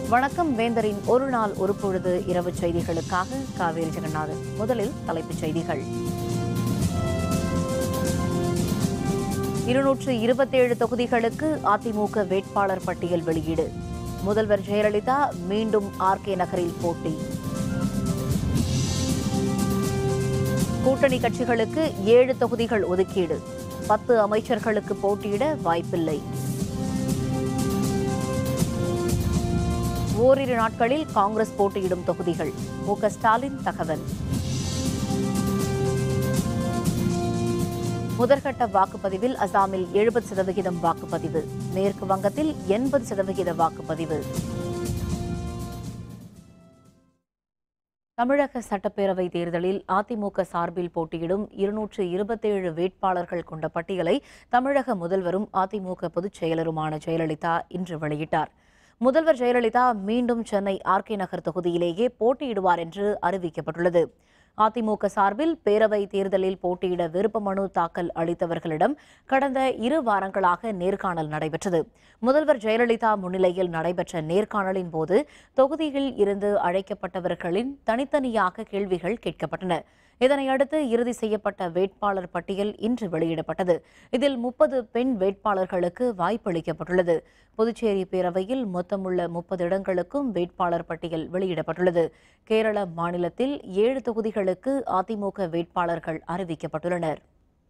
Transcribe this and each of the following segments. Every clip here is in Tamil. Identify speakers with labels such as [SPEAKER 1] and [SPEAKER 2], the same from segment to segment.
[SPEAKER 1] வணக்கம் வேந்தரின் ஒரு நாள் ஒரு பொழுது இரவு செய்திகளுக்காக காவேரி ஜெகநாதன் முதலில் தலைப்புச் செய்திகள் இருநூற்று இருபத்தேழு தொகுதிகளுக்கு அதிமுக வேட்பாளர் பட்டியல் வெளியீடு முதல்வர் ஜெயலலிதா மீண்டும் ஆர்கே நகரில் போட்டி கூட்டணி கட்சிகளுக்கு ஏழு தொகுதிகள் ஒதுக்கீடு பத்து அமைச்சர்களுக்கு போட்டியிட வாய்ப்பில்லை ஓரிரு நாட்களில் காங்கிரஸ் போட்டியிடும் தொகுதிகள் மு க ஸ்டாலின் தகவல் முதற்கட்ட வாக்குப்பதிவில் அசாமில் எழுபது சதவிகிதம் வாக்குப்பதிவு மேற்கு வங்கத்தில் எண்பது சதவிகித வாக்குப்பதிவு தமிழக சட்டப்பேரவை தேர்தலில் அதிமுக சார்பில் போட்டியிடும் இருநூற்று இருபத்தேழு வேட்பாளர்கள் கொண்ட பட்டியலை தமிழக முதல்வரும் அதிமுக பொதுச் செயலருமான ஜெயலலிதா இன்று வெளியிட்டார் முதல்வர் ஜெயலலிதா மீண்டும் சென்னை ஆர்கே நகர் தொகுதியிலேயே போட்டியிடுவார் என்று அறிவிக்கப்பட்டுள்ளது அதிமுக சார்பில் பேரவை தேர்தலில் போட்டியிட விருப்ப மனு தாக்கல் அளித்தவர்களிடம் கடந்த இரு வாரங்களாக நேர்காணல் நடைபெற்றது முதல்வர் ஜெயலலிதா முன்னிலையில் நடைபெற்ற நேர்காணலின் போது தொகுதியில் இருந்து அழைக்கப்பட்டவர்களின் தனித்தனியாக கேள்விகள் கேட்கப்பட்டன இதனையடுத்து இறுதி செய்யப்பட்ட வேட்பாளர் பட்டியல் இன்று வெளியிடப்பட்டது இதில் முப்பது பெண் வேட்பாளர்களுக்கு வாய்ப்பளிக்கப்பட்டுள்ளது புதுச்சேரி பேரவையில் மொத்தமுள்ள முப்பது இடங்களுக்கும் வேட்பாளர் பட்டியல் வெளியிடப்பட்டுள்ளது கேரள மாநிலத்தில் ஏழு தொகுதிகளுக்கு அதிமுக வேட்பாளர்கள் அறிவிக்கப்பட்டுள்ளனர்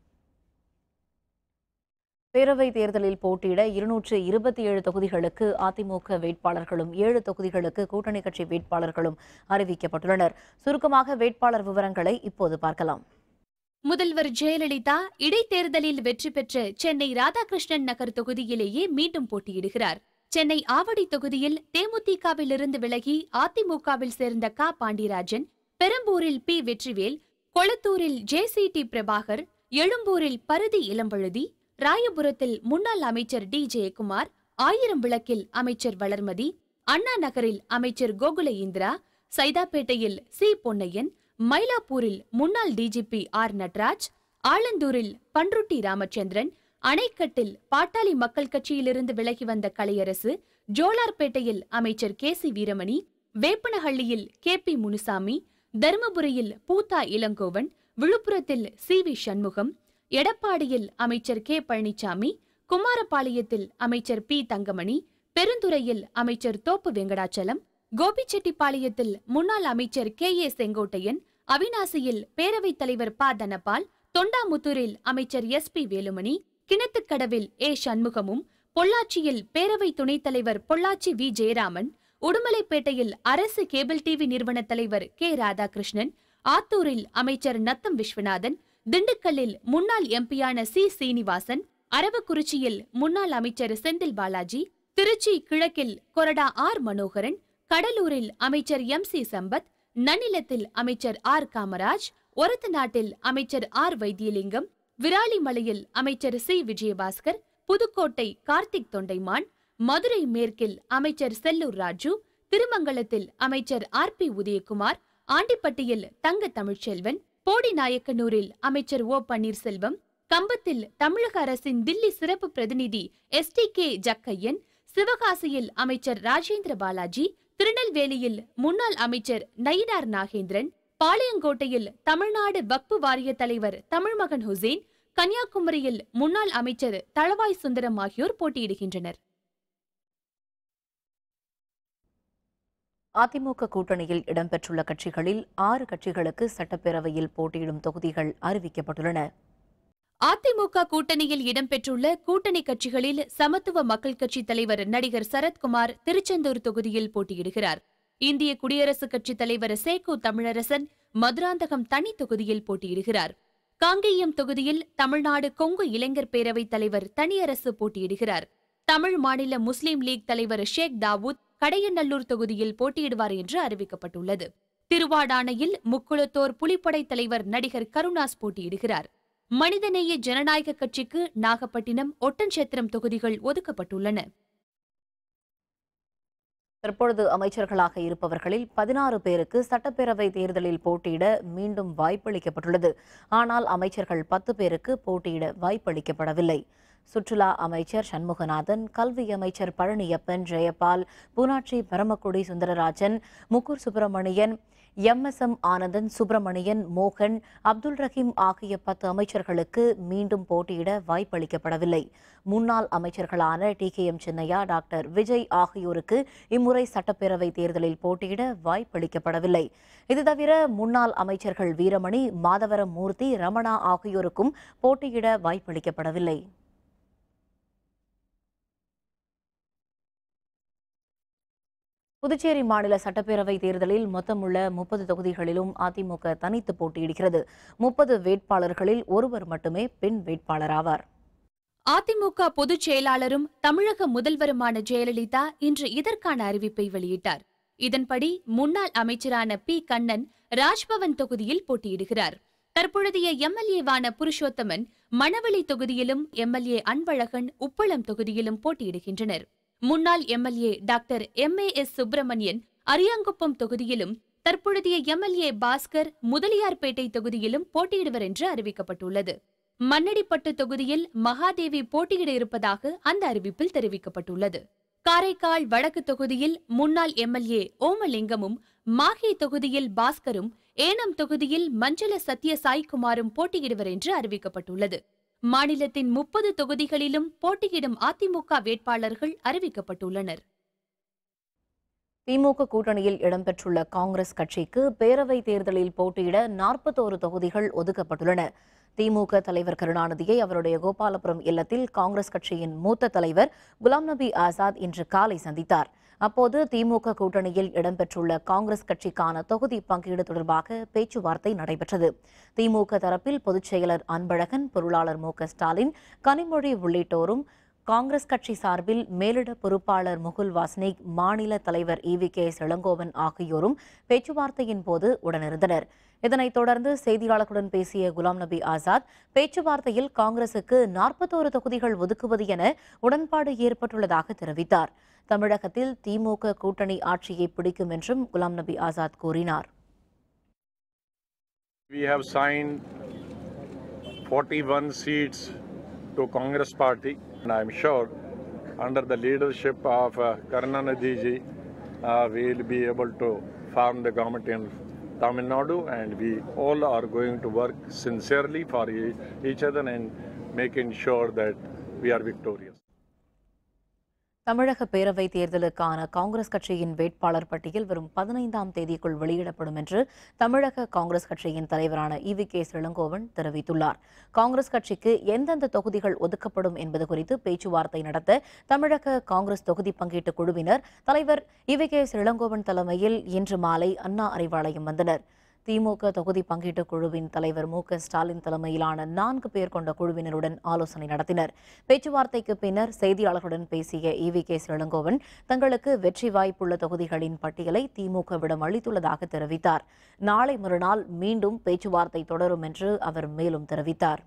[SPEAKER 1] பேரவைத் தேர்தலில் போட்டியிட இருநூற்று இருபத்தி ஏழு தொகுதிகளுக்கு அதிமுக வேட்பாளர்களும் ஏழு தொகுதிகளுக்கு கூட்டணி கட்சி வேட்பாளர்களும் அறிவிக்கப்பட்டுள்ளனர் சுருக்கமாக வேட்பாளர் விவரங்களை இப்போது பார்க்கலாம்
[SPEAKER 2] முதல்வர் ஜெயலலிதா இடைத்தேர்தலில் வெற்றி பெற்ற சென்னை ராதாகிருஷ்ணன் நகர் தொகுதியிலேயே மீண்டும் போட்டியிடுகிறார் சென்னை ஆவடி தொகுதியில் தேமுதிகவில் இருந்து விலகி அதிமுகவில் சேர்ந்த க பாண்டியராஜன் பெரம்பூரில் பி வெற்றிவேல் கொளத்தூரில் ஜே சி டி பிரபாகர் எழும்பூரில் பருதி இளம்பழுதி ராயபுரத்தில் முன்னாள் அமைச்சர் டி ஜெயக்குமார் ஆயிரம் விளக்கில் அமைச்சர் வளர்மதி அண்ணா நகரில் அமைச்சர் கோகுல இந்திரா சைதாப்பேட்டையில் சி பொன்னையன் மயிலாப்பூரில் முன்னாள் டிஜிபி ஆர் நட்ராஜ் ஆலந்தூரில் பன்ருட்டி ராமச்சந்திரன் அணைக்கட்டில் பாட்டாளி மக்கள் கட்சியிலிருந்து விலகி வந்த கலையரசு ஜோலார்பேட்டையில் அமைச்சர் கே சி வீரமணி வேப்பனஹள்ளியில் கே பி முனுசாமி தருமபுரியில் பூத்தா இளங்கோவன் விழுப்புரத்தில் சி வி சண்முகம் எடப்பாடியில் அமைச்சர் கே பழனிசாமி குமாரபாளையத்தில் அமைச்சர் பி தங்கமணி பெருந்துறையில் அமைச்சர் தோப்பு வெங்கடாச்சலம் கோபிச்செட்டிப்பாளையத்தில் முன்னாள் அமைச்சர் கே ஏ செங்கோட்டையன் அவினாசியில் பேரவைத் தலைவர் ப தனபால் தொண்டாமுத்தூரில் அமைச்சர் எஸ் பி வேலுமணி கிணத்துக்கடவில் ஏ சண்முகமும் பொள்ளாச்சியில் பேரவை துணைத் தலைவர் பொள்ளாச்சி வி ஜெயராமன் உடுமலைப்பேட்டையில் அரசு கேபிள் டிவி நிறுவன தலைவர் கே ராதாகிருஷ்ணன் ஆத்தூரில் அமைச்சர் நத்தம் விஸ்வநாதன் திண்டுக்கல்லில் முன்னாள் எம்பியான சி சீனிவாசன் அரவக்குறிச்சியில் முன்னாள் அமைச்சர் செந்தில் பாலாஜி திருச்சி கிழக்கில் கொரடா ஆர் மனோகரன் கடலூரில் அமைச்சர் எம் சி சம்பத் நன்னிலத்தில் அமைச்சர் ஆர் காமராஜ் ஒரத்த நாட்டில் அமைச்சர் ஆர் வைத்தியலிங்கம் விராலிமலையில் அமைச்சர் சி விஜயபாஸ்கர் புதுக்கோட்டை கார்த்திக் தொண்டைமான் மதுரை மேற்கில் அமைச்சர் செல்லூர் ராஜு திருமங்கலத்தில் அமைச்சர் ஆர் பி உதயகுமார் ஆண்டிப்பட்டியில் தங்க தமிழ்ச்செல்வன் போடிநாயக்கனூரில் அமைச்சர் ஓ பன்னீர்செல்வம் கம்பத்தில் தமிழக அரசின் தில்லி சிறப்பு பிரதிநிதி எஸ் டி கே ஜக்கையன் சிவகாசியில் அமைச்சர் ராஜேந்திர பாலாஜி திருநெல்வேலியில் முன்னாள் அமைச்சர் நயினார் நாகேந்திரன் பாளையங்கோட்டையில் தமிழ்நாடு வக்பு வாரிய தலைவர் தமிழ்மகன் ஹுசேன் கன்னியாகுமரியில் முன்னாள் அமைச்சர் தளவாய் சுந்தரம் ஆகியோர் போட்டியிடுகின்றனர்
[SPEAKER 1] அதிமுக கூட்டணியில் இடம்பெற்றுள்ள கட்சிகளில் ஆறு கட்சிகளுக்கு சட்டப்பேரவையில் போட்டியிடும் தொகுதிகள் அறிவிக்கப்பட்டுள்ளன
[SPEAKER 2] அதிமுக கூட்டணியில் இடம்பெற்றுள்ள கூட்டணி கட்சிகளில் சமத்துவ மக்கள் கட்சி தலைவர் நடிகர் சரத்குமார் திருச்செந்தூர் தொகுதியில் போட்டியிடுகிறார் இந்திய குடியரசுக் கட்சித் தலைவர் சேகோ தமிழரசன் மதுராந்தகம் தனி தொகுதியில் போட்டியிடுகிறார் காங்கேயம் தொகுதியில் தமிழ்நாடு கொங்கு இளைஞர் பேரவைத் தலைவர் தனியரசு போட்டியிடுகிறார் தமிழ் மாநில முஸ்லீம் லீக் தலைவர் ஷேக் தாவூத் கடையநல்லூர் தொகுதியில் போட்டியிடுவார் என்று அறிவிக்கப்பட்டுள்ளது திருவாடானையில் முக்குளத்தோர் புலிப்படை தலைவர் நடிகர் கருணாஸ் போட்டியிடுகிறார் மனிதநேய ஜனநாயக கட்சிக்கு நாகப்பட்டினம் ஒட்டன்சத்திரம் தொகுதிகள் ஒதுக்கப்பட்டுள்ளன
[SPEAKER 1] தற்பொழுது அமைச்சர்களாக இருப்பவர்களில் பதினாறு பேருக்கு சட்டப்பேரவை தேர்தலில் போட்டியிட மீண்டும் வாய்ப்பளிக்கப்பட்டுள்ளது ஆனால் அமைச்சர்கள் பத்து பேருக்கு போட்டியிட வாய்ப்பளிக்கப்படவில்லை சுற்றுலா அமைச்சர் சண்முகநாதன் கல்வி அமைச்சர் Palaniappan Jayapal Poonatchi Paramakudi Sundararajan Mukkur Subramanian M S M Anandan Subramanian மோகன் அப்துல் ரஹீம் ஆகிய பத்து அமைச்சர்களுக்கு மீண்டும் போட்டியிட வாய்ப்பளிக்கப்படவில்லை முன்னாள் அமைச்சர்களான T K M Chinnaiya doctor Vijay ஆகியோருக்கு இம்முறை சட்டப்பேரவை தேர்தலில் போட்டியிட வாய்ப்பளிக்கப்படவில்லை இது தவிர முன்னாள் அமைச்சர்கள் வீரமணி மாதவரம் மூர்த்தி ரமணா ஆகியோருக்கும் போட்டியிட வாய்ப்பளிக்கப்படவில்லை புதுச்சேரி மாநில சட்டப்பேரவை தேர்தலில் மொத்தமுள்ள முப்பது தொகுதிகளிலும் அதிமுக தனித்து போட்டியிடுகிறது முப்பது வேட்பாளர்களில் ஒருவர் மட்டுமே பெண் வேட்பாளராவார்
[SPEAKER 2] அதிமுக பொதுச் செயலாளரும் தமிழக முதல்வருமான ஜெயலலிதா இன்று இதற்கான அறிவிப்பை வெளியிட்டார் இதன்படி முன்னாள் அமைச்சரான பி கண்ணன் ராஜ்பவன் தொகுதியில் போட்டியிடுகிறார் தற்பொழுதைய எம்எல்ஏவான புருஷோத்தமன் மணவெளி தொகுதியிலும் எம்எல்ஏ அன்பழகன் உப்பளம் தொகுதியிலும் போட்டியிடுகின்றனர் முன்னாள் MLA doctor M A S Subramanian Ariyankuppam தொகுதியிலும் தற்பொழுதைய எம்எல்ஏ பாஸ்கர் முதலியார்பேட்டை தொகுதியிலும் போட்டியிடுவர் என்று அறிவிக்கப்பட்டுள்ளது மண்ணடிப்பட்டு தொகுதியில் மகாதேவி போட்டியிட இருப்பதாக அந்த அறிவிப்பில் தெரிவிக்கப்பட்டுள்ளது காரைக்கால் வடக்கு தொகுதியில் முன்னாள் எம்எல்ஏ ஓமலிங்கமும் மாஹே தொகுதியில் பாஸ்கரும் ஏனம் தொகுதியில் மஞ்சள சத்ய சாய்குமாரும் போட்டியிடுவர் என்று அறிவிக்கப்பட்டுள்ளது மாநிலத்தின் முப்பது தொகுதிகளிலும் போட்டியிடும் அதிமுக வேட்பாளர்கள் அறிவிக்கப்பட்டுள்ளனர்
[SPEAKER 1] திமுக கூட்டணியில் இடம்பெற்றுள்ள காங்கிரஸ் கட்சிக்கு பேரவைத் தேர்தலில் போட்டியிட நாற்பத்தோரு தொகுதிகள் ஒதுக்கப்பட்டுள்ளன திமுக தலைவர் கருணாநிதியை அவருடைய கோபாலபுரம் இல்லத்தில் காங்கிரஸ் கட்சியின் மூத்த தலைவர் குலாம் நபி ஆசாத் இன்று காலை சந்தித்தார் அப்போது திமுக கூட்டணியில் இடம்பெற்றுள்ள காங்கிரஸ் கட்சிக்கான தொகுதி பங்கீடு தொடர்பாக பேச்சுவார்த்தை நடைபெற்றது திமுக தரப்பில் பொதுச் செயலர் அன்பழகன் பொருளாளர் மு க ஸ்டாலின் கனிமொழி உள்ளிட்டோரும் காங்கிரஸ் கட்சி சார்பில் மேலிட பொறுப்பாளர் முகுல் வாஸ்னிக் மாநில தலைவர் இவி கே இளங்கோவன் ஆகியோரும் பேச்சுவார்த்தையின் போது உடனிருந்தனர் இதனைத் தொடர்ந்து செய்தியாளர்களுடன் பேசிய குலாம் நபி ஆசாத் பேச்சுவார்த்தையில் காங்கிரசுக்கு நாற்பத்தோரு தொகுதிகள் ஒதுக்குவது என உடன்பாடு ஏற்பட்டுள்ளதாக தெரிவித்தார் தமிழகத்தில் திமுக கூட்டணி ஆட்சியை பிடிக்கும் என்றும் குலாம் நபி ஆசாத் கூறினார்
[SPEAKER 3] We have signed 41 seats to Congress party and I'm sure under the leadership of uh, Karunanidhi ji uh, we will be able to form the government in Tamil Nadu and we all are going to work sincerely for e- each other and making sure that we are victorious.
[SPEAKER 1] தமிழக பேரவைத் தேர்தலுக்கான காங்கிரஸ் கட்சியின் வேட்பாளர் பட்டியல் வரும் பதினைந்தாம் தேதிக்குள் வெளியிடப்படும் என்று தமிழக காங்கிரஸ் கட்சியின் தலைவரான இவி கே இளங்கோவன் தெரிவித்துள்ளார் காங்கிரஸ் கட்சிக்கு எந்தெந்த தொகுதிகள் ஒதுக்கப்படும் என்பது குறித்து பேச்சுவார்த்தை நடத்த தமிழக காங்கிரஸ் தொகுதி பங்கீட்டு குழுவினர் தலைவர் இவி கே இளங்கோவன் தலைமையில் இன்று மாலை அண்ணா அறிவாலயம் வந்தனர் திமுக தொகுதி பங்கீட்டு குழுவின் தலைவர் மு க ஸ்டாலின் தலைமையிலான நான்கு பேர் கொண்ட குழுவினருடன் ஆலோசனை நடத்தினர் பேச்சுவார்த்தைக்கு பின்னர் செய்தியாளர்களுடன் பேசிய இவி கே இளங்கோவன் தங்களுக்கு வெற்றி வாய்ப்புள்ள தொகுதிகளின் பட்டியலை திமுகவிடம் அளித்துள்ளதாக தெரிவித்தார் நாளை மறுநாள் மீண்டும் பேச்சுவார்த்தை தொடரும் என்று அவர் மேலும் தெரிவித்தார்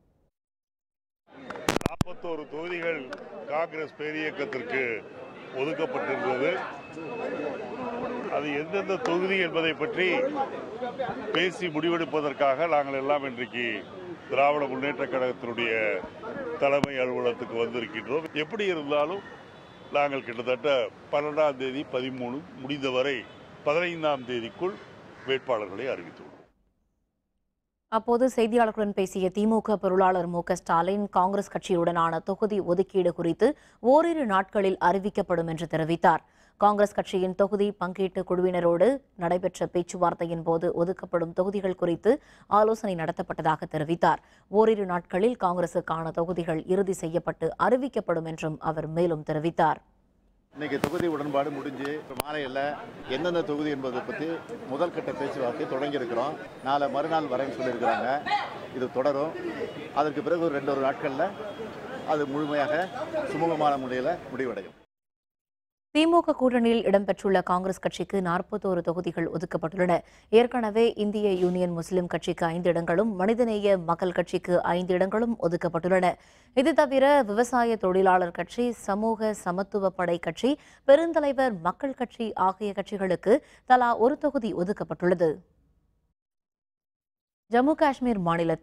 [SPEAKER 4] நாற்பத்தோரு தொகுதிகள் காங்கிரஸ் பேரியக்கத்திற்கு ஒதுக்கப்பட்டிருந்தது அது எந்தெந்த தொகுதி என்பதை பற்றி பேசி முடிவெடுப்பதற்காக நாங்கள் எல்லாம் இன்றைக்கு திராவிட முன்னேற்ற கழகத்தினுடைய தலைமை அலுவலகத்துக்கு வந்திருக்கின்றோம் எப்படி இருந்தாலும் நாங்கள் கிட்டத்தட்ட பன்னெண்டாம் தேதி பதிமூணு முடிந்தவரை பதினைந்தாம் தேதிக்குள் வேட்பாளர்களை அறிவித்துள்ளோம்
[SPEAKER 1] அப்போது செய்தியாளர்களுடன் பேசிய திமுக பொருளாளர் மு க ஸ்டாலின் காங்கிரஸ் கட்சியுடனான தொகுதி ஒதுக்கீடு குறித்து ஓரிரு நாட்களில் அறிவிக்கப்படும் என்று தெரிவித்தார் காங்கிரஸ் கட்சியின் தொகுதி பங்கீட்டு குழுவினரோடு நடைபெற்ற பேச்சுவார்த்தையின் போது ஒதுக்கப்படும் தொகுதிகள் குறித்து ஆலோசனை நடத்தப்பட்டதாக தெரிவித்தார் ஓரிரு நாட்களில் காங்கிரசுக்கான தொகுதிகள் இறுதி செய்யப்பட்டு அறிவிக்கப்படும் என்றும் அவர் மேலும் தெரிவித்தார்
[SPEAKER 5] இன்னைக்கு தொகுதி உடன்பாடு முடிஞ்சு இப்ப மாலையில் எந்தெந்த தொகுதி என்பதை பற்றி முதல் கட்ட பேச்சுவார்த்தை தொடங்கியிருக்கிறோம் நாளை மறுநாள் வரேன்னு சொல்லியிருக்கிறாங்க இது தொடரும் அதற்கு பிறகு ஒரு ரெண்டு ஒரு நாட்களில் அது முழுமையாக சுமூகமான முறையில் முடிவடையும்
[SPEAKER 1] திமுக கூட்டணியில் இடம்பெற்றுள்ள காங்கிரஸ் கட்சிக்கு நாற்பத்தோரு தொகுதிகள் ஒதுக்கப்பட்டுள்ளன ஏற்கனவே இந்திய யூனியன் முஸ்லிம் கட்சிக்கு ஐந்து இடங்களும் மனிதநேய மக்கள் கட்சிக்கு ஐந்து இடங்களும் ஒதுக்கப்பட்டுள்ளன இது தவிர விவசாய தொழிலாளர் கட்சி சமூக சமத்துவ படை கட்சி பெருந்தலைவர் மக்கள் கட்சி ஆகிய கட்சிகளுக்கு தலா ஒரு தொகுதி ஒதுக்கப்பட்டுள்ளது ஜம்மு காஷ்மீர் மாநிலத்தில்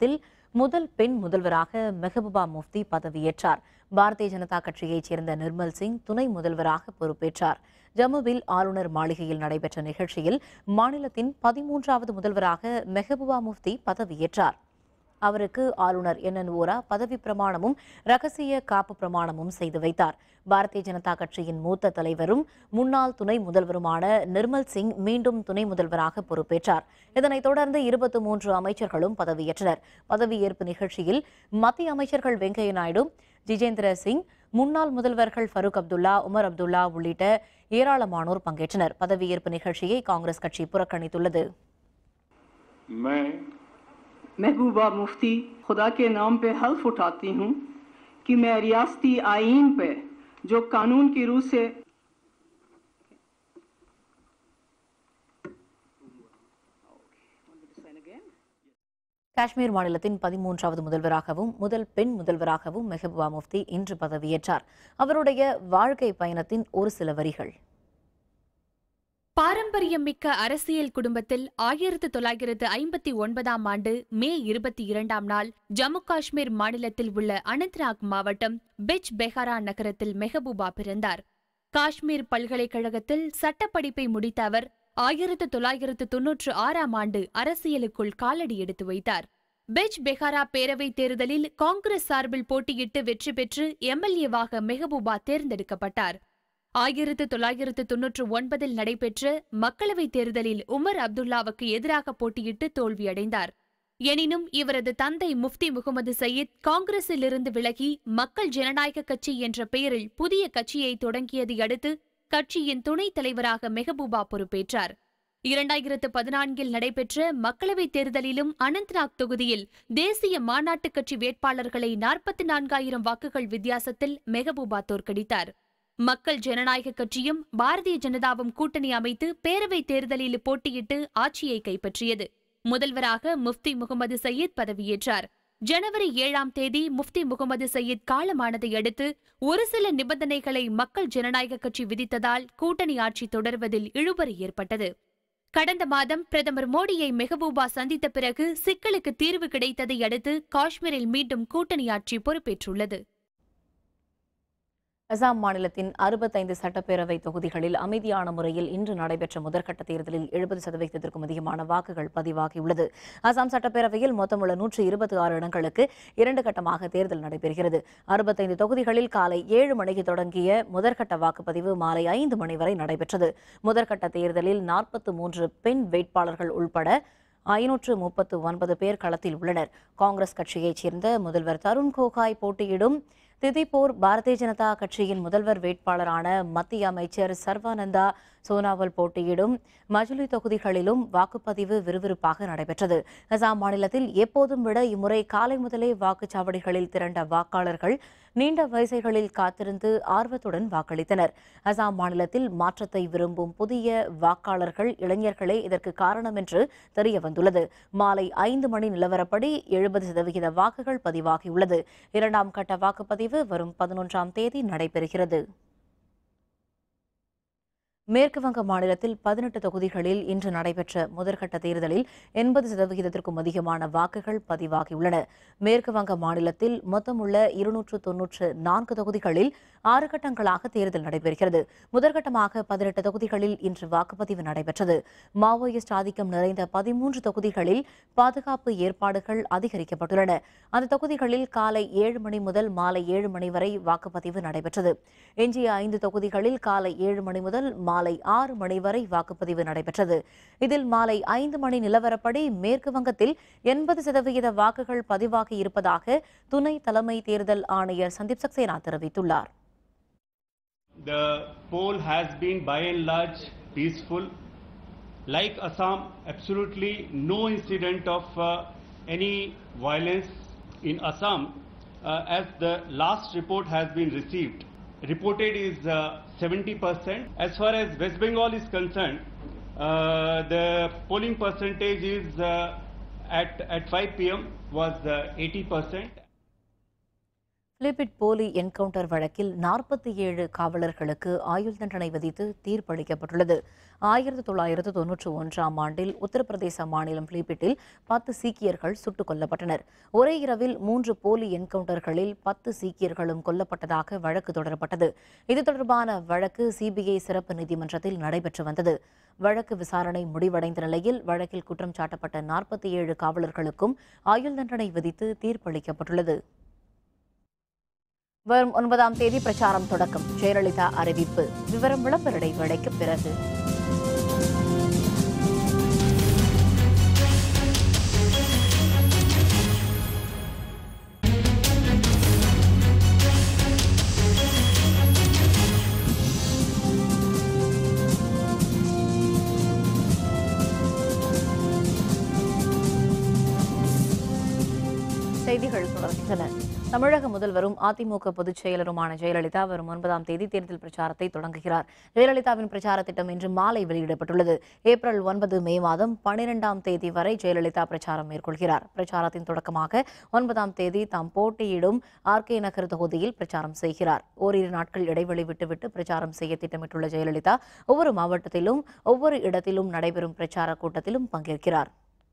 [SPEAKER 1] முதல் பெண் முதல்வராக மெஹபூபா முஃப்தி பதவியேற்றார் பாரதிய ஜனதா கட்சியைச் சேர்ந்த நிர்மல் சிங் துணை முதல்வராக பொறுப்பேற்றார் ஜம்முவில் ஆளுநர் மாளிகையில் நடைபெற்ற நிகழ்ச்சியில் மாநிலத்தின் பதிமூன்றாவது முதல்வராக மெஹபூபா முஃப்தி பதவியேற்றார் அவருக்கு ஆளுநர் என் என் ஓரா பதவி பிரமாணமும் ரகசிய காப்பு பிரமாணமும் செய்து வைத்தார் பாரதிய ஜனதா கட்சியின் மூத்த தலைவரும் முன்னாள் துணை முதல்வருமான நிர்மல் சிங் மீண்டும் துணை முதல்வராக பொறுப்பேற்றார் இதனைத் தொடர்ந்து இருபத்தி மூன்று அமைச்சர்களும் பதவியேற்றனர் பதவியேற்பு நிகழ்ச்சியில் மத்திய அமைச்சர்கள் வெங்கையா நாயுடு ஜிஜேந்திர சிங் முன்னாள் முதல்வர்கள் ஃபரூக் அப்துல்லா உமர் அப்துல்லா உள்ளிட்ட ஏராளமானோர் பங்கேற்றனர் பதவியேற்பு நிகழ்ச்சியை காங்கிரஸ் கட்சி புறக்கணித்துள்ளது
[SPEAKER 6] मैं
[SPEAKER 7] महबूबा मुफ्ती खुदा के नाम पे हल्फ उठाती हूँ कि मैं रियासती आइन पे जो कानून की रूह से
[SPEAKER 1] காஷ்மீர் மாநிலத்தின் பதிமூன்றாவது முதல்வராகவும் முதல் பெண் முதல்வராகவும் மெஹபூபா முஃப்தி இன்று பதவியேற்றார் அவருடைய வாழ்க்கை பயணத்தின் ஒரு சில வரிகள்
[SPEAKER 2] பாரம்பரியம் மிக்க அரசியல் குடும்பத்தில் ஆயிரத்து தொள்ளாயிரத்து ஐம்பத்தி ஒன்பதாம் ஆண்டு மே இருபத்தி இரண்டாம் நாள் ஜம்மு காஷ்மீர் மாநிலத்தில் உள்ள அனந்த்நாக் மாவட்டம் பிச் பெஹாரா நகரத்தில் மெஹபூபா பிறந்தார் காஷ்மீர் பல்கலைக்கழகத்தில் சட்டப்படிப்பை முடித்த அவர் ஆயிரத்து தொள்ளாயிரத்து தொன்னூற்று ஆறாம் ஆண்டு அரசியலுக்குள் காலடி எடுத்து வைத்தார் பெஜ் பெஹாரா பேரவைத் தேர்தலில் காங்கிரஸ் சார்பில் போட்டியிட்டு வெற்றி பெற்று எம்எல்ஏவாக மெஹபூபா தேர்ந்தெடுக்கப்பட்டார் ஆயிரத்து தொள்ளாயிரத்து தொன்னூற்று ஒன்பதில் நடைபெற்ற மக்களவைத் தேர்தலில் உமர் அப்துல்லாவுக்கு எதிராக போட்டியிட்டு தோல்வியடைந்தார் எனினும் இவரது தந்தை முஃப்தி முகமது சயீத் காங்கிரஸிலிருந்து விலகி மக்கள் ஜனநாயக கட்சி என்ற பெயரில் புதிய கட்சியை தொடங்கியதை அடுத்து கட்சியின் துணைத் தலைவராக மெஹபூபா பொறுப்பேற்றார் இரண்டாயிரத்து பதினான்கில் நடைபெற்ற மக்களவைத் தேர்தலிலும் அனந்த்நாக் தொகுதியில் தேசிய மாநாட்டுக் கட்சி வேட்பாளர்களை நாற்பத்தி நான்காயிரம் வாக்குகள் வித்தியாசத்தில் மெஹபூபா தோற்கடித்தார் மக்கள் ஜனநாயக கட்சியும் பாரதிய ஜனதாவும் கூட்டணி அமைத்து பேரவைத் தேர்தலில் போட்டியிட்டு ஆட்சியை கைப்பற்றியது முதல்வராக முஃப்தி முகமது சயீத் பதவியேற்றார் ஜனவரி ஏழாம் தேதி முஃப்தி முகமது சயீத் காலமானதை அடுத்து ஒரு சில நிபந்தனைகளை மக்கள் ஜனநாயக கட்சி விதித்ததால் கூட்டணி ஆட்சி தொடர்வதில் இழுபறி ஏற்பட்டது கடந்த மாதம் பிரதமர் மோடியை மெஹபூபா சந்தித்த பிறகு சிக்கலுக்கு தீர்வு கிடைத்ததை அடுத்து காஷ்மீரில் மீண்டும் கூட்டணி ஆட்சி பொறுப்பேற்றுள்ளது
[SPEAKER 1] அசாம் மாநிலத்தின் அறுபத்தைந்து சட்டப்பேரவை தொகுதிகளில் அமைதியான முறையில் இன்று நடைபெற்ற முதற்கட்ட தேர்தலில் எழுபது சதவீதத்திற்கும் அதிகமான வாக்குகள் பதிவாகியுள்ளது அசாம் சட்டப்பேரவையில் மொத்தமுள்ள நூற்று இருபத்தி ஆறு இடங்களுக்கு இரண்டு கட்டமாக தேர்தல் நடைபெறுகிறது அறுபத்தைந்து தொகுதிகளில் காலை ஏழு மணிக்கு தொடங்கிய முதற்கட்ட வாக்குப்பதிவு மாலை ஐந்து மணி வரை நடைபெற்றது முதற்கட்ட தேர்தலில் நாற்பத்து மூன்று பெண் வேட்பாளர்கள் உள்பட ஐநூற்று முப்பத்து ஒன்பது பேர் களத்தில் உள்ளனர் காங்கிரஸ் கட்சியைச் சேர்ந்த முதல்வர் தருண் கோகாய் போட்டியிடும் திதிப்பூர் பாரதிய ஜனதா கட்சியின் முதல்வர் வேட்பாளரான மத்திய அமைச்சர் சர்வானந்தா சோனாவல் போட்டியிடும் மஜுலி தொகுதிகளிலும் வாக்குப்பதிவு விறுவிறுப்பாக நடைபெற்றது அசாம் மாநிலத்தில் எப்போதும் விட இம்முறை காலை முதலே வாக்குச்சாவடிகளில் திரண்ட வாக்காளர்கள் நீண்ட வரிசைகளில் காத்திருந்து ஆர்வத்துடன் வாக்களித்தனர் அசாம் மாநிலத்தில் மாற்றத்தை விரும்பும் புதிய வாக்காளர்கள் இளைஞர்களே இதற்கு காரணம் என்று தெரிய வந்துள்ளது மாலை ஐந்து மணி நிலவரப்படி எழுபது சதவிகித வாக்குகள் பதிவாகியுள்ளது இரண்டாம் கட்ட வாக்குப்பதிவு வரும் பதினொன்றாம் தேதி நடைபெறுகிறது மேற்கு வங்க மாநிலத்தில் பதினெட்டு தொகுதிகளில் இன்று நடைபெற்ற முதற்கட்ட தேர்தலில் எண்பது சதவிகிதத்திற்கும் அதிகமான வாக்குகள் பதிவாகியுள்ளன மேற்கு வங்க மாநிலத்தில் மொத்தமுள்ள இருநூற்று தொன்னூற்று நான்கு தொகுதிகளில் ஆறு கட்டங்களாக தேர்தல் நடைபெறுகிறது முதற்கட்டமாக பதினெட்டு தொகுதிகளில் இன்று வாக்குப்பதிவு நடைபெற்றது மாவோயிஸ்ட் ஆதிக்கம் நிறைந்த பதிமூன்று தொகுதிகளில் பாதுகாப்பு ஏற்பாடுகள் அதிகரிக்கப்பட்டுள்ளன அந்த தொகுதிகளில் காலை ஏழு மணி முதல் மாலை ஏழு மணி வரை வாக்குப்பதிவு நடைபெற்றது எஞ்சிய ஐந்து தொகுதிகளில் காலை ஏழு மணி முதல் மாலை ஆறு மணி வரை வாக்குப்பதிவு நடைபெற்றது இதில் மாலை ஐந்து மணி நிலவரப்படி மேற்கு வங்கத்தில் எண்பது சதவிகித வாக்குகள் பதிவாகி இருப்பதாக துணை தலைமை தேர்தல் ஆணையர் சந்தீப் சக்சேனா தெரிவித்துள்ளார்
[SPEAKER 6] The poll has been by and large peaceful. Like Assam, absolutely no incident of uh, any violence in Assam uh, as the last report has been received. Reported is uh, 70%. As far as West Bengal is concerned, uh, the polling percentage is uh, at, at 5 pm was uh, 80%.
[SPEAKER 1] Pilibhit போலி என்கவுண்டர் வழக்கில் நாற்பத்தி ஏழு காவலர்களுக்கு ஆயுள் தண்டனை விதித்து தீர்ப்பளிக்கப்பட்டுள்ளது ஆயிரத்தி தொள்ளாயிரத்து தொன்னூற்றி ஒன்றாம் ஆண்டில் உத்தரப்பிரதேச மாநிலம் பிலிபிட்டில் பத்து சீக்கியர்கள் சுட்டுக் கொல்லப்பட்டனர் ஒரே இரவில் மூன்று போலி என்கவுண்டர்களில் பத்து சீக்கியர்களும் கொல்லப்பட்டதாக வழக்கு தொடரப்பட்டது இது தொடர்பான வழக்கு சிபிஐ சிறப்பு நீதிமன்றத்தில் நடைபெற்று வந்தது வழக்கு விசாரணை முடிவடைந்த நிலையில் வழக்கில் குற்றம் சாட்டப்பட்ட நாற்பத்தி ஏழு காவலர்களுக்கும் ஆயுள் தண்டனை விதித்து தீர்ப்பளிக்கப்பட்டுள்ளது வரும் ஒன்பதாம் தேதி பிரச்சாரம் தொடக்கம் ஜெயலலிதா அறிவிப்பு விவரம் விளம்பர இடைவேளைக்கு பிறகு செய்திகள் தொடர்கின்றன தமிழக முதல்வரும் அதிமுக பொதுச் செயலருமான ஜெயலலிதா வரும் ஒன்பதாம் தேதி தேர்தல் பிரச்சாரத்தை தொடங்குகிறார் ஜெயலலிதாவின் பிரச்சார திட்டம் இன்று மாலை வெளியிடப்பட்டுள்ளது ஏப்ரல் ஒன்பது மே மாதம் பனிரெண்டாம் தேதி வரை ஜெயலலிதா பிரச்சாரம் மேற்கொள்கிறார் பிரச்சாரத்தின் தொடக்கமாக ஒன்பதாம் தேதி தாம் போட்டியிடும் ஆர்கே நகர் தொகுதியில் பிரச்சாரம் செய்கிறார் ஓரிரு நாட்கள் இடைவெளி விட்டுவிட்டு பிரச்சாரம் செய்ய திட்டமிட்டுள்ள ஜெயலலிதா ஒவ்வொரு மாவட்டத்திலும் ஒவ்வொரு இடத்திலும் நடைபெறும் பிரச்சார கூட்டத்திலும் பங்கேற்கிறார்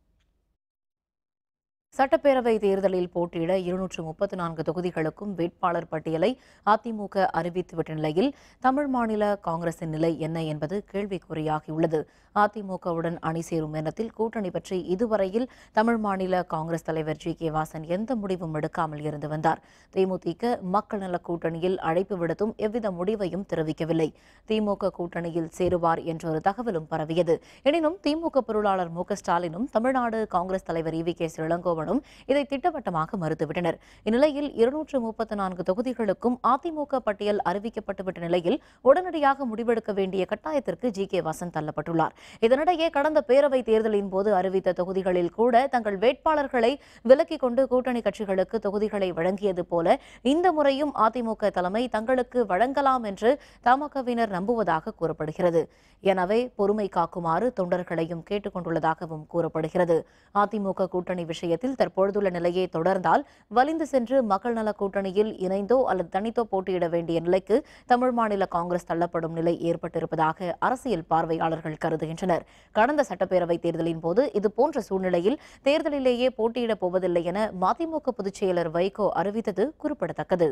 [SPEAKER 1] சட்டப்பேரவை தேர்தலில் போட்டியிட இருநூற்று முப்பத்து நான்கு தொகுதிகளுக்கும் வேட்பாளர் பட்டியலை அதிமுக அறிவித்துவிட்ட நிலையில் தமிழ் மாநில காங்கிரசின் நிலை என்ன என்பது கேள்விக்குறியாகியுள்ளது அதிமுகவுடன் அணி சேரும் எண்ணத்தில் கூட்டணி பற்றி இதுவரையில் தமிழ் மாநில காங்கிரஸ் தலைவர் ஜி கே வாசன் எந்த முடிவும் எடுக்காமல் இருந்து வந்தார் தேமுதிக மக்கள் நல கூட்டணியில் அழைப்பு விடுத்தும் எவ்வித முடிவையும் தெரிவிக்கவில்லை திமுக கூட்டணியில் சேருவார் என்ற ஒரு தகவலும் பரவியது எனினும் திமுக பொருளாளர் மு க ஸ்டாலினும் தமிழ்நாடு காங்கிரஸ் தலைவர் இவி கே இளங்கோவனும் இதை திட்டவட்டமாக மறுத்துவிட்டனர் இந்நிலையில் இருநூற்று முப்பத்து நான்கு தொகுதிகளுக்கும் அதிமுக பட்டியல் அறிவிக்கப்பட்டுவிட்ட நிலையில் உடனடியாக முடிவெடுக்க வேண்டிய கட்டாயத்திற்கு ஜி கே வாசன் தள்ளப்பட்டுள்ளார் இதனிடையே கடந்த பேரவை தேர்தலின் போது அறிவித்த தொகுதிகளில் கூட தங்கள் வேட்பாளர்களை விலக்கிக் கொண்டு கூட்டணி கட்சிகளுக்கு தொகுதிகளை வழங்கியது போல இந்த முறையும் அதிமுக தலைமை தங்களுக்கு வழங்கலாம் என்று தமகவினர் நம்புவதாக கூறப்படுகிறது எனவே பொறுமை காக்குமாறு தொண்டர்களையும் கேட்டுக் கொண்டுள்ளதாகவும் கூறப்படுகிறது அதிமுக கூட்டணி விஷயத்தில் தற்பொழுதுள்ள நிலையை தொடர்ந்தால் வலிந்து சென்று மக்கள் நல கூட்டணியில் இணைந்தோ அல்லது தனித்தோ போட்டியிட வேண்டிய நிலைக்கு தமிழ் மாநில காங்கிரஸ் தள்ளப்படும் நிலை ஏற்பட்டிருப்பதாக அரசியல் பார்வையாளர்கள் கருதுகின்றனர் கடந்த சட்டப்பேரவை தேர்தலின் போது இதுபோன்ற சூழ்நிலையில் தேர்தலிலேயே போட்டியிடப் போவதில்லை என மதிமுக பொதுச் செயலர் வைகோ அறிவித்தது குறிப்பிடத்தக்கது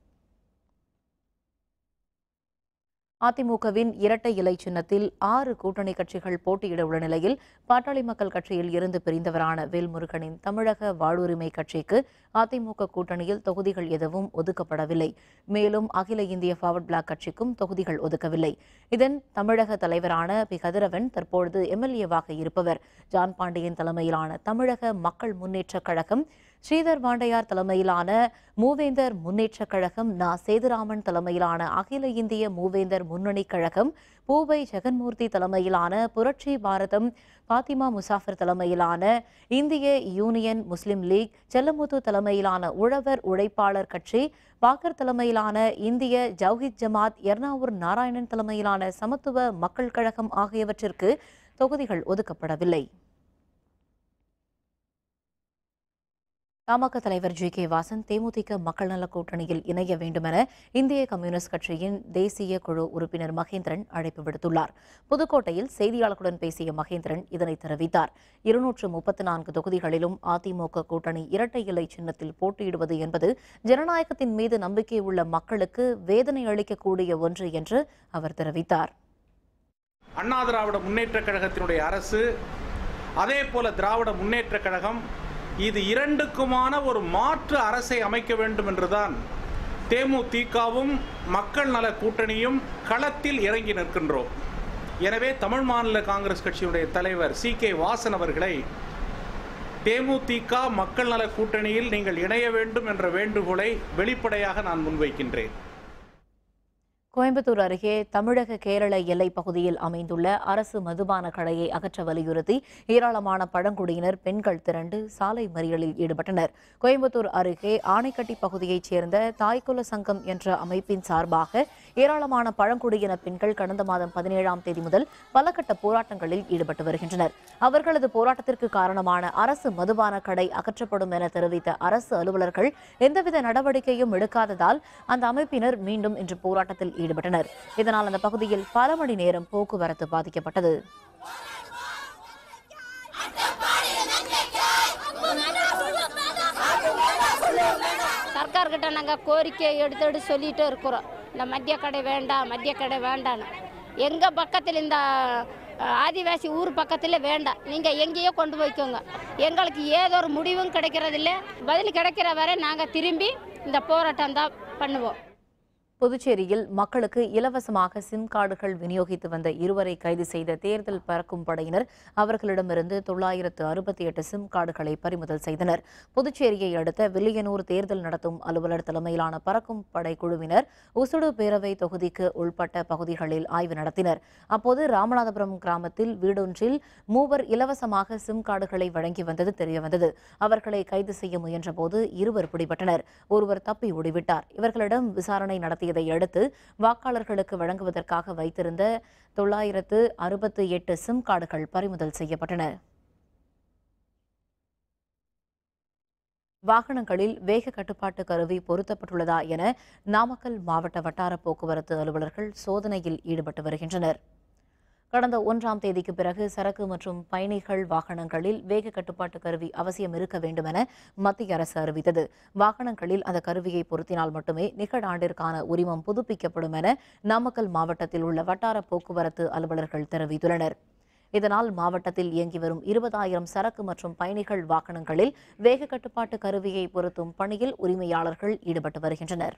[SPEAKER 1] அதிமுகவின் இரட்டை இலை சின்னத்தில் ஆறு கூட்டணி கட்சிகள் போட்டியிட உள்ள நிலையில் பாட்டாளி மக்கள் கட்சியில் இருந்து பிரிந்தவரான வேல்முருகனின் தமிழக வாழ்வுரிமை கட்சிக்கு அதிமுக கூட்டணியில் தொகுதிகள் எதுவும் ஒதுக்கப்படவில்லை மேலும் அகில இந்திய ஃபார்வர்ட் பிளாக் கட்சிக்கும் தொகுதிகள் ஒதுக்கவில்லை இதன் தமிழக தலைவரான பி கதிரவன் தற்பொழுது எம்எல்ஏவாக இருப்பவர் ஜான் பாண்டியன் தலைமையிலான தமிழக மக்கள் முன்னேற்றக் கழகம் ஸ்ரீதர் வாண்டையார் தலைமையிலான மூவேந்தர் முன்னேற்றக் கழகம் நா சேதுராமன் தலைமையிலான அகில இந்திய மூவேந்தர் முன்னணி கழகம் பூவை ஜெகன்மூர்த்தி தலைமையிலான புரட்சி பாரதம் பாத்திமா முசாஃபர் தலைமையிலான இந்திய யூனியன் முஸ்லிம் லீக் செல்லமுத்து தலைமையிலான உழவர் உழைப்பாளர் கட்சி பாக்கர் தலைமையிலான இந்திய ஜவுஹித் ஜமாத் எர்ணாவூர் நாராயணன் தலைமையிலான சமத்துவ மக்கள் கழகம் ஆகியவற்றிற்கு தொகுதிகள் ஒதுக்கப்படவில்லை தமாக தலைவர் ஜி கே வாசன் தேமுதிக மக்கள் நல கூட்டணியில் இணைய வேண்டுமென இந்திய கம்யூனிஸ்ட் கட்சியின் தேசிய குழு உறுப்பினர் மகேந்திரன் அழைப்பு விடுத்துள்ளார் புதுக்கோட்டையில் செய்தியாளர்களுடன் பேசிய மகேந்திரன் இதனை தெரிவித்தார் இருநூற்று முப்பத்து நான்கு தொகுதிகளிலும் அதிமுக கூட்டணி இரட்டை இலை சின்னத்தில் போட்டியிடுவது என்பது ஜனநாயகத்தின் மீது நம்பிக்கை உள்ள மக்களுக்கு வேதனை அளிக்கக்கூடிய ஒன்று என்று அவர் தெரிவித்தார்
[SPEAKER 8] அண்ணா திராவிட முன்னேற்றக் கழகத்தினுடைய அரசு அதே போல திராவிட முன்னேற்றக் கழகம் இது இரண்டுக்குமான ஒரு மாற்று அரசை அமைக்க வேண்டும் என்றுதான் தேமுதிகவும் மக்கள் நல கூட்டணியும் களத்தில் இறங்கி நிற்கின்றோம் எனவே தமிழ் மாநில காங்கிரஸ் கட்சியுடைய தலைவர் சி கே வாசன் அவர்களை தேமுதிக மக்கள் நல கூட்டணியில் நீங்கள் இணைய வேண்டும் என்ற வேண்டுகோளை வெளிப்படையாக நான் முன்வைக்கின்றேன்
[SPEAKER 1] கோயம்புத்தூர் அருகே தமிழக கேரள எல்லைப் பகுதியில் அமைந்துள்ள அரசு மதுபான கடையை அகற்ற வலியுறுத்தி ஏராளமான பழங்குடியினர் பெண்கள் திரண்டு சாலை மறியலில் ஈடுபட்டனர் கோயம்புத்தூர் அருகே ஆணைக்கட்டி பகுதியைச் சேர்ந்த தாய்க்குல சங்கம் என்ற அமைப்பின் சார்பாக ஏராளமான பழங்குடியின பெண்கள் கடந்த மாதம் பதினேழாம் தேதி முதல் பல கட்ட போராட்டங்களில் ஈடுபட்டு வருகின்றனர் அவர்களது போராட்டத்திற்கு காரணமான அரசு மதுபான கடை அகற்றப்படும் என தெரிவித்த அரசு அலுவலர்கள் எந்தவித நடவடிக்கையும் எடுக்காததால் அந்த அமைப்பினர் மீண்டும் இன்று போராட்டத்தில் ஈடுபட்டனர் இதனால் அந்த பகுதியில் பல மணி நேரம் போக்குவரத்து பாதிக்கப்பட்டது
[SPEAKER 9] சர்க்கார்கிட்ட நாங்கள் கோரிக்கை எடுத்து எடுத்து சொல்லிட்டு இருக்கிறோம் இந்த மத்திய கடை வேண்டாம் மத்திய கடை வேண்டான்னு எங்கள் பக்கத்தில் இந்த அஹ், ஆதிவாசி ஊர் பக்கத்தில் வேண்டாம் நீங்கள் எங்கேயோ கொண்டு போய்க்கோங்க எங்களுக்கு ஏதோ ஒரு முடிவும் கிடைக்கிறதில்ல பதில் கிடைக்கிற வரை நாங்கள் திரும்பி இந்த போராட்டம் தான் பண்ணுவோம்
[SPEAKER 1] புதுச்சேரியில் மக்களுக்கு இலவசமாக சிம் கார்டுகள் விநியோகித்து வந்த இருவரை கைது செய்த தேர்தல் பறக்கும் படையினர் அவர்களிடமிருந்து தொள்ளாயிரத்து அறுபத்தி எட்டு சிம் கார்டுகளை பறிமுதல் செய்தனர் புதுச்சேரியை அடுத்த வில்லியனூர் தேர்தல் நடத்தும் அலுவலர் தலைமையிலான பறக்கும் படை குழுவினர் உசுடு பேரவை தொகுதிக்கு உள்பட்ட பகுதிகளில் ஆய்வு நடத்தினர் அப்போது ராமநாதபுரம் கிராமத்தில் வீடொன்றில் மூவர் இலவசமாக சிம் கார்டுகளை வழங்கி வந்தது தெரியவந்தது அவர்களை கைது செய்ய முயன்றபோது இருவர் பிடிபட்டனர் ஒருவர் தப்பி ஓடிவிட்டார் இவர்களிடம் விசாரணை நடத்தியதை அடுத்து வாக்காளர்களுக்கு வழங்குவதற்காக வைத்திருந்த தொள்ளாயிரத்து அறுபத்து எட்டு சிம் கார்டுகள் பறிமுதல் செய்யப்பட்டன வாகனங்களில் வேக கட்டுப்பாட்டு கருவி பொருத்தப்பட்டுள்ளதா என நாமக்கல் மாவட்ட வட்டார போக்குவரத்து அலுவலர்கள் சோதனையில் ஈடுபட்டு வருகின்றனர் கடந்த ஒன்றாம் தேதிக்கு பிறகு சரக்கு மற்றும் பயணிகள் வாகனங்களில் வேக கட்டுப்பாட்டு கருவி அவசியம் இருக்க வேண்டும் என மத்திய அரசு அறிவித்தது வாகனங்களில் அந்த கருவியை பொருத்தினால் மட்டுமே நிகழாண்டிற்கான உரிமம் புதுப்பிக்கப்படும் என நாமக்கல் மாவட்டத்தில் உள்ள வட்டார போக்குவரத்து அலுவலர்கள் தெரிவித்துள்ளனர் இதனால் மாவட்டத்தில் இயங்கி வரும் இருபதாயிரம் சரக்கு மற்றும் பயணிகள் வாகனங்களில் வேக கட்டுப்பாட்டு கருவியை பொருத்தும் பணியில் உரிமையாளர்கள் ஈடுபட்டு வருகின்றனர்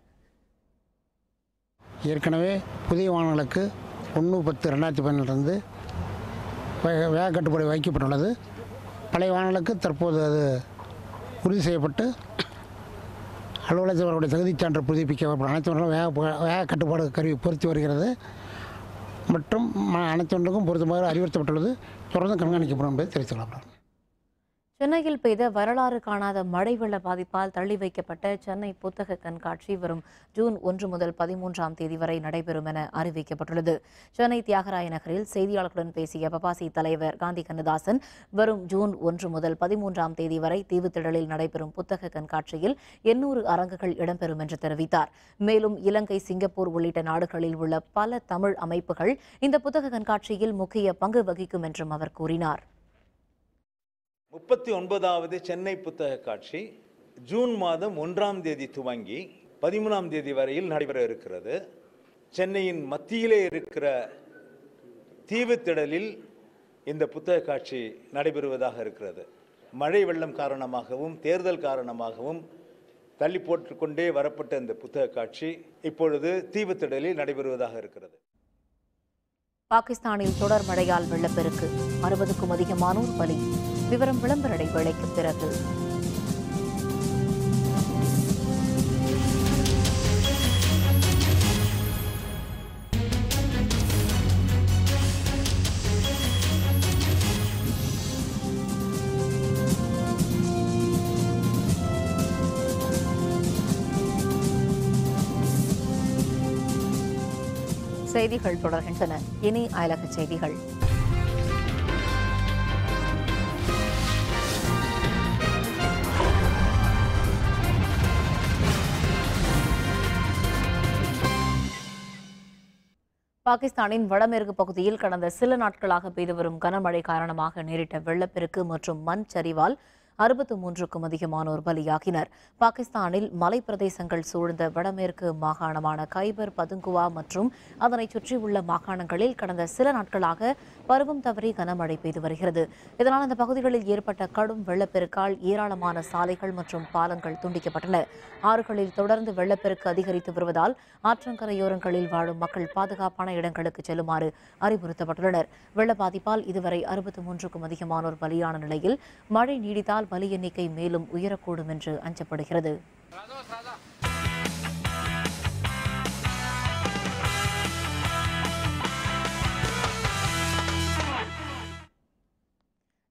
[SPEAKER 10] ஏற்கனவே புதிய வாகனங்களுக்கு ஒன்று பத்து ரெண்டாயிரத்தி பதினேழுலேருந்து வேக கட்டுப்பாடு வைக்கப்பட்டுள்ளது பழைய வாகனங்களுக்கு தற்போது அது உறுதி செய்யப்பட்டு அலுவலகத்தில் அவருடைய தகுதிச் சான்று புதுப்பிக்கப்படும் அனைத்து வாகனங்களும் வேக வேக கட்டுப்பாடு கருவி பொருத்தி வருகிறது மற்றும் ம- அனைத்து ஒன்றுக்கும் பொருத்தமாக அறிவுறுத்தப்பட்டுள்ளது தொடர்ந்து கண்காணிக்கப்படும் என்பதை தெரிவித்துக் கொள்ளப்படும்
[SPEAKER 1] சென்னையில் பெய்த வரலாறு காணாத மழை வெள்ள பாதிப்பால் தள்ளி வைக்கப்பட்ட சென்னை புத்தக கண்காட்சி வரும் ஜூன் ஒன்று முதல் பதிமூன்றாம் தேதி வரை நடைபெறும் என அறிவிக்கப்பட்டுள்ளது சென்னை தியாகராய நகரில் செய்தியாளர்களுடன் பேசிய பபாசி தலைவர் காந்தி கண்ணதாசன் வரும் ஜூன் ஒன்று முதல் பதிமூன்றாம் தேதி வரை தீவுத்திடலில் நடைபெறும் புத்தக கண்காட்சியில் எண்ணூறு அரங்குகள் இடம்பெறும் என்று தெரிவித்தார் மேலும் இலங்கை சிங்கப்பூர் உள்ளிட்ட நாடுகளில் உள்ள பல தமிழ் அமைப்புகள் இந்த புத்தக கண்காட்சியில் முக்கிய பங்கு வகிக்கும் என்றும் அவர் கூறினார்
[SPEAKER 11] முப்பத்தி ஒன்பதாவது சென்னை புத்தக காட்சி ஜூன் மாதம் ஒன்றாம் தேதி துவங்கி பதிமூணாம் தேதி வரையில் நடைபெற இருக்கிறது சென்னையின் மத்தியிலே இருக்கிற தீவுத்திடலில் இந்த புத்தக காட்சி நடைபெறுவதாக இருக்கிறது மழை வெள்ளம் காரணமாகவும் தேர்தல் காரணமாகவும் தள்ளி போட்டுக்கொண்டே வரப்பட்ட இந்த புத்தக காட்சி இப்பொழுது தீவுத்திடலில் நடைபெறுவதாக இருக்கிறது
[SPEAKER 1] பாகிஸ்தானில் தொடர் மழையால் வெள்ளப்பெருக்கு அறுபதுக்கும் அதிகமானோர் பலி விவரம் விளம்பர இடைவேளைக்கு பிறகு செய்திகள் தொடர்கின்றன இனி அயலக செய்திகள் பாகிஸ்தானின் வடமேற்கு பகுதியில் கடந்த சில நாட்களாக பெய்து வரும் கனமழை காரணமாக நேரிட்ட வெள்ளப்பெருக்கு மற்றும் மண் சரிவால் அறுபத்து மூன்றுக்கும் அதிகமானோர் பலியாகினர் பாகிஸ்தானில் மலைப்பிரதேசங்கள் சூழ்ந்த வடமேற்கு மாகாணமான கைபர் பதுங்குவா மற்றும் அதனைச் சுற்றியுள்ள மாகாணங்களில் கடந்த சில நாட்களாக பருவம் தவறி கனமழை பெய்து வருகிறது இதனால் அந்த பகுதிகளில் ஏற்பட்ட கடும் வெள்ளப்பெருக்கால் ஏராளமான சாலைகள் மற்றும் பாலங்கள் துண்டிக்கப்பட்டன ஆறுகளில் தொடர்ந்து வெள்ளப்பெருக்கு அதிகரித்து வருவதால் ஆற்றங்கரையோரங்களில் வாழும் மக்கள் பாதுகாப்பான இடங்களுக்கு செல்லுமாறு அறிவுறுத்தப்பட்டுள்ளனர் வெள்ள பாதிப்பால் இதுவரை அறுபத்து மூன்றுக்கும் அதிகமானோர் பலியான நிலையில் மழை நீடித்தால் பலி எண்ணிக்கை மேலும் உயரக்கூடும் என்று அஞ்சப்படுகிறது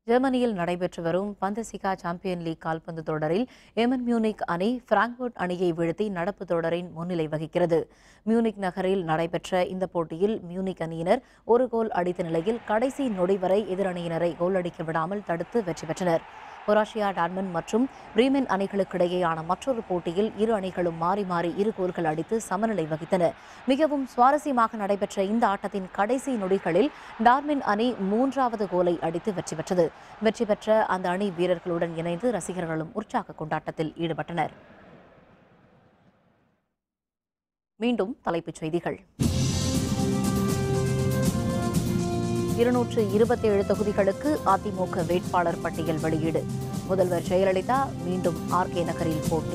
[SPEAKER 1] ஜெர்மனியில் நடைபெற்று வரும் பந்தசிகா சாம்பியன் லீக் கால்பந்து தொடரில் எமன் மியூனிக் அணி பிராங்க்பர்ட் அணியை வீழ்த்தி நடப்பு தொடரின் முன்னிலை வகிக்கிறது மியூனிக் நகரில் நடைபெற்ற இந்த போட்டியில் மியூனிக் அணியினர் ஒரு கோல் அடித்த நிலையில் கடைசி நொடி வரை எதிரணியினரை கோல் அடிக்க விடாமல் தடுத்து வெற்றி பெற்றனர் பொராஷியா டாட்மன் மற்றும் பிரீமென் அணிகளுக்கிடையேயான மற்றொரு போட்டியில் இரு அணிகளும் மாறி மாறி இரு கோல்கள் அடித்து சமநிலை வகித்தன மிகவும் சுவாரஸ்யமாக நடைபெற்ற இந்த ஆட்டத்தின் கடைசி நொடிகளில் டார்மின் அணி மூன்றாவது கோலை அடித்து வெற்றி பெற்றது வெற்றி பெற்ற அந்த அணி வீரர்களுடன் இணைந்து ரசிகர்களும் உற்சாக கொண்டாட்டத்தில் ஈடுபட்டனர் மீண்டும் தலைப்புச் செய்திகள் இருநூற்று இருபத்தேழு தொகுதிகளுக்கு அதிமுக வேட்பாளர் பட்டியல் வெளியீடு முதல்வர் ஜெயலலிதா மீண்டும் ஆர்கே நகரில் போட்டி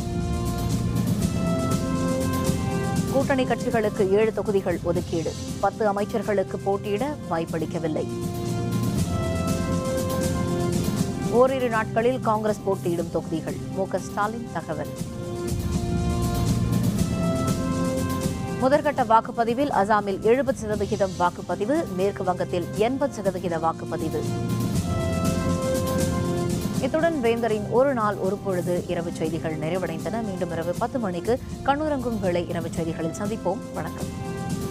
[SPEAKER 1] கூட்டணி கட்சிகளுக்கு ஏழு தொகுதிகள் ஒதுக்கீடு பத்து அமைச்சர்களுக்கு போட்டியிட வாய்ப்பளிக்கவில்லை ஓரிரு நாட்களில் காங்கிரஸ் போட்டியிடும் தொகுதிகள் மு க ஸ்டாலின் தகவல் முதற்கட்ட வாக்குப்பதிவில் அசாமில் எழுபது சதவிகிதம் வாக்குப்பதிவு மேற்கு வங்கத்தில் எண்பது சதவிகித வாக்குப்பதிவு இத்துடன் வேந்தரின் ஒரு நாள் ஒரு பொழுது இரவு செய்திகள் நிறைவடைந்தன மீண்டும் இரவு பத்து மணிக்கு கண்ணுறங்கும் வேளை இரவு செய்திகளில் சந்திப்போம் வணக்கம்